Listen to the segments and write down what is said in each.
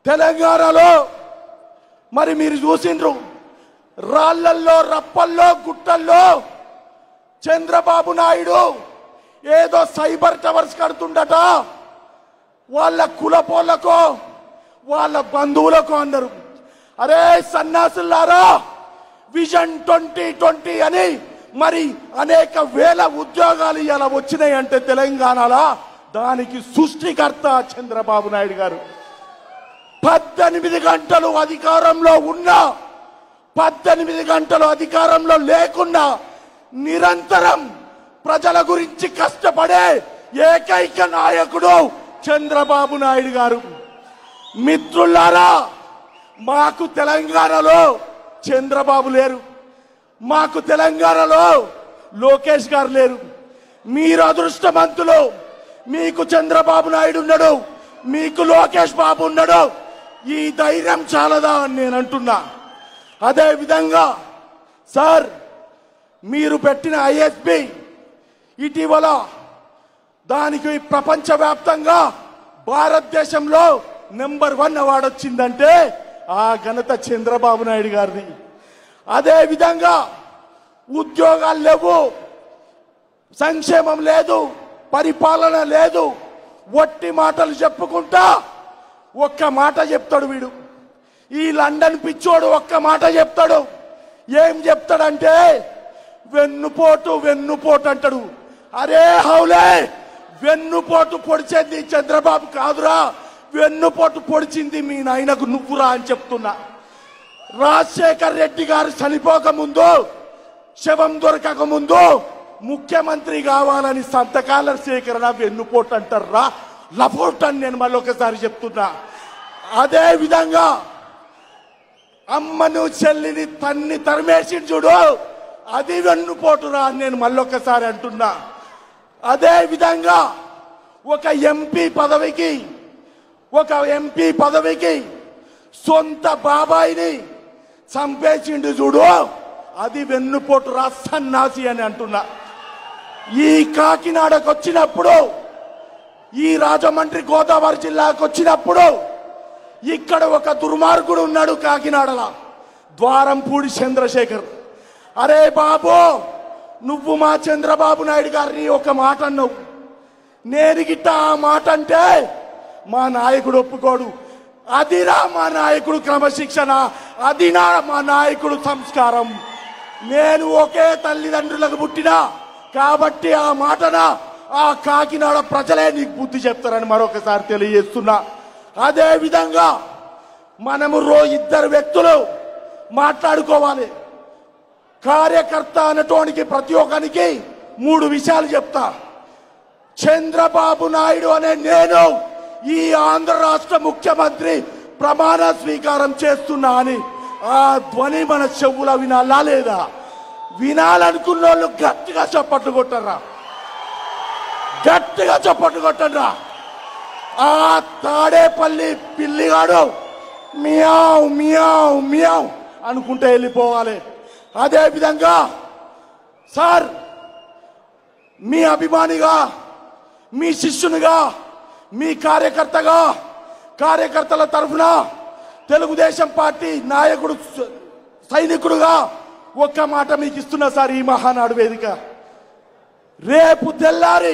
తెలంగాణలో మరి మీరు చూసిండ్రు రాళ్లల్లో రప్పల్లో గుట్టల్లో చంద్రబాబు నాయుడు ఏదో సైబర్ టవర్స్ కడుతుండట వాళ్ళ కులపోళ్ళకో వాళ్ళ బంధువులకో అన్నారు అరే సన్నాసులారా విజన్ ట్వంటీ ట్వంటీ అని మరి అనేక వేల ఉద్యోగాలు ఇలా వచ్చినాయి అంటే తెలంగాణలో దానికి సృష్టికర్త చంద్రబాబు నాయుడు గారు పద్దెనిమిది గంటలు అధికారంలో ఉన్నా పద్దెనిమిది గంటలు అధికారంలో లేకుండా నిరంతరం ప్రజల గురించి కష్టపడే ఏకైక నాయకుడు చంద్రబాబు నాయుడు గారు మిత్రులారా మాకు తెలంగాణలో చంద్రబాబు లేరు మాకు తెలంగాణలో లోకేష్ గారు లేరు మీరు అదృష్టవంతులు మీకు చంద్రబాబు నాయుడు ఉన్నాడు మీకు లోకేష్ బాబు ఉన్నాడు ఈ ధైర్యం చాలదా అని నేను అంటున్నా అదే విధంగా సార్ మీరు పెట్టిన ఐఎస్బి ఇటీవల దానికి ప్రపంచవ్యాప్తంగా భారతదేశంలో నెంబర్ వన్ అవార్డు వచ్చిందంటే ఆ ఘనత చంద్రబాబు నాయుడు గారిది అదే విధంగా ఉద్యోగాలు లేవు సంక్షేమం లేదు పరిపాలన లేదు వట్టి మాటలు చెప్పుకుంటా ఒక్క మాట చెప్తాడు వీడు ఈ లండన్ పిచ్చోడు ఒక్క మాట చెప్తాడు ఏం చెప్తాడంటే వెన్నుపోటు వెన్నుపోటు అంటాడు అరే హౌలే వెన్నుపోటు పొడిచేది చంద్రబాబు కాదురా వెన్నుపోటు పొడిచింది మీ నాయనకు నువ్వురా అని చెప్తున్నా రాజశేఖర్ రెడ్డి గారు చనిపోక ముందు శవం దొరకక ముందు ముఖ్యమంత్రి కావాలని సంతకాల సేకరణ వెన్నుపోటు అంటారా లపోట్ అని నేను మళ్ళీ ఒకసారి చెప్తున్నా అదే విధంగా అమ్మను చెల్లిని తన్ని తరిమేసి చూడు అది వెన్నుపోటురా అని నేను మళ్ళొకసారి అంటున్నా అదే విధంగా ఒక ఎంపీ పదవికి ఒక ఎంపీ పదవికి సొంత బాబాయిని చంపేసిండు చూడు అది వెన్నుపోటు సన్నాసి అని అంటున్నా ఈ కాకినాడకు వచ్చినప్పుడు ఈ రాజమండ్రి గోదావరి జిల్లాకు వచ్చినప్పుడు ఇక్కడ ఒక దుర్మార్గుడు ఉన్నాడు కాకినాడలా ద్వారంపూడి చంద్రశేఖర్ అరే బాబు నువ్వు మా చంద్రబాబు నాయుడు గారిని ఒక మాట అన్నావు నేను గిట్ట ఆ మాట అంటే మా నాయకుడు ఒప్పుకోడు అదిరా మా నాయకుడు క్రమశిక్షణ అదినా మా నాయకుడు సంస్కారం నేను ఒకే తల్లిదండ్రులకు పుట్టినా కాబట్టి ఆ మాటన ఆ కాకినాడ ప్రజలే నీకు బుద్ధి చెప్తారని మరొకసారి తెలియజేస్తున్నా అదే విధంగా మనము రో ఇద్దరు వ్యక్తులు మాట్లాడుకోవాలి కార్యకర్త అనటోనికి ప్రతి ఒక్కరికి మూడు విషయాలు చెప్తా చంద్రబాబు నాయుడు అనే నేను ఈ ఆంధ్ర రాష్ట్ర ముఖ్యమంత్రి ప్రమాణ స్వీకారం చేస్తున్నా అని ఆ ధ్వని మన చెవుల వినాలా లేదా వినాలనుకున్న వాళ్ళు గట్టిగా చప్పట్లు కొట్టరా గట్టిగా చప్పట్లు కొట్టండిరా ఆ తాడేపల్లి పిల్లిగాడు మియావ్ మియావ్ మియావ్ అనుకుంటే వెళ్ళిపోవాలి అదే విధంగా సార్ మీ అభిమానిగా మీ శిష్యునిగా మీ కార్యకర్తగా కార్యకర్తల తరఫున తెలుగుదేశం పార్టీ నాయకుడు స- సైనికుడుగా ఒక్క మాట మీకు ఇస్తున్నా సార్ ఈ మహానాడు వేదిక రేపు తెల్లారి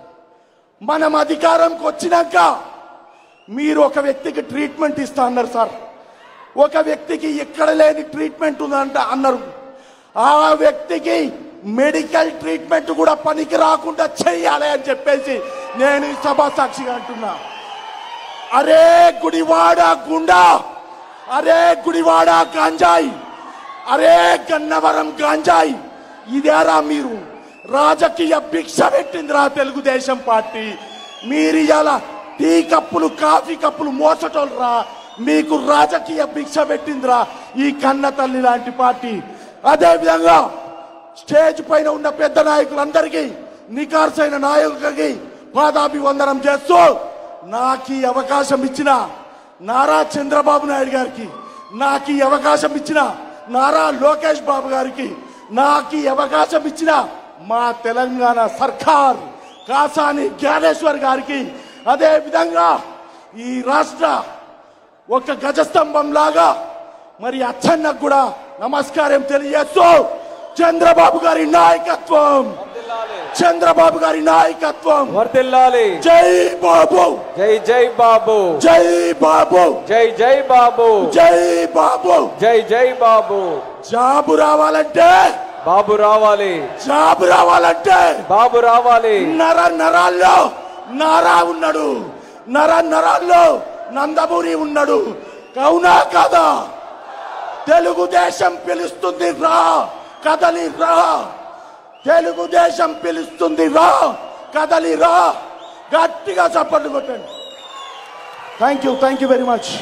మనం అధికారంకి వచ్చినాక మీరు ఒక వ్యక్తికి ట్రీట్మెంట్ ఇస్తా అన్నారు సార్ ఒక వ్యక్తికి ఎక్కడ లేని ట్రీట్మెంట్ ఉందంట అన్నారు ఆ వ్యక్తికి మెడికల్ ట్రీట్మెంట్ కూడా పనికి రాకుండా చెయ్యాలి అని చెప్పేసి నేను ఈ సభా సాక్షిగా అంటున్నా అరే గుడివాడ గుండా అరే గుడివాడ గాంజాయి అరే గన్నవరం గాంజాయి ఇదేరా మీరు రాజకీయ భిక్ష పెట్టిందిరా తెలుగుదేశం పార్టీ మీరు ఇలా టీ కప్పులు కాఫీ కప్పులు మోసటోళ్ళరా మీకు రాజకీయ భిక్ష పెట్టిందిరా ఈ కన్న తల్లి లాంటి పార్టీ అదే విధంగా స్టేజ్ పైన ఉన్న పెద్ద నాయకులందరికీ నికార్సైన నాయకులకి పాదాభివందనం చేస్తూ నాకు ఈ అవకాశం ఇచ్చిన నారా చంద్రబాబు నాయుడు గారికి నాకు ఈ అవకాశం ఇచ్చిన నారా లోకేష్ బాబు గారికి నాకు ఈ అవకాశం ఇచ్చిన మా తెలంగాణ సర్కార్ కాసాని జ్ఞానేశ్వర్ గారికి అదే విధంగా ఈ రాష్ట్ర ఒక గజస్తంభం లాగా మరి అచ్చన్నకు కూడా నమస్కారం తెలియజేస్తూ చంద్రబాబు గారి నాయకత్వం చంద్రబాబు గారి నాయకత్వం వర్దిల్లాలి జై బాబు జై జై బాబు జై బాబు జై జై బాబు జై బాబు జై జై బాబు జాబు రావాలంటే బాబు రావాలి జాబు రావాలంటే బాబు రావాలి నర నరాల్లో నారా ఉన్నాడు నర నరాల్లో నందమూరి ఉన్నాడు అవునా కాదా తెలుగుదేశం పిలుస్తుంది రా కదలి రా తెలుగుదేశం పిలుస్తుంది రా కదలి రా గట్టిగా చప్పట్లు కొట్టండి thank you thank you very much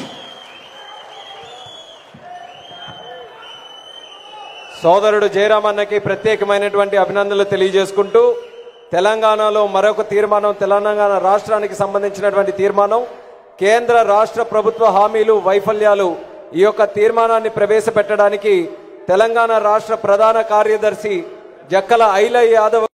సోదరుడు జయరామన్నకి ప్రత్యేకమైనటువంటి అభినందనలు తెలియజేసుకుంటూ తెలంగాణలో మరొక తీర్మానం తెలంగాణ రాష్ట్రానికి సంబంధించినటువంటి తీర్మానం కేంద్ర రాష్ట్ర ప్రభుత్వ హామీలు వైఫల్యాలు ఈ యొక్క తీర్మానాన్ని ప్రవేశపెట్టడానికి తెలంగాణ రాష్ట్ర ప్రధాన కార్యదర్శి జక్కల ఐలయ్య యాదవ్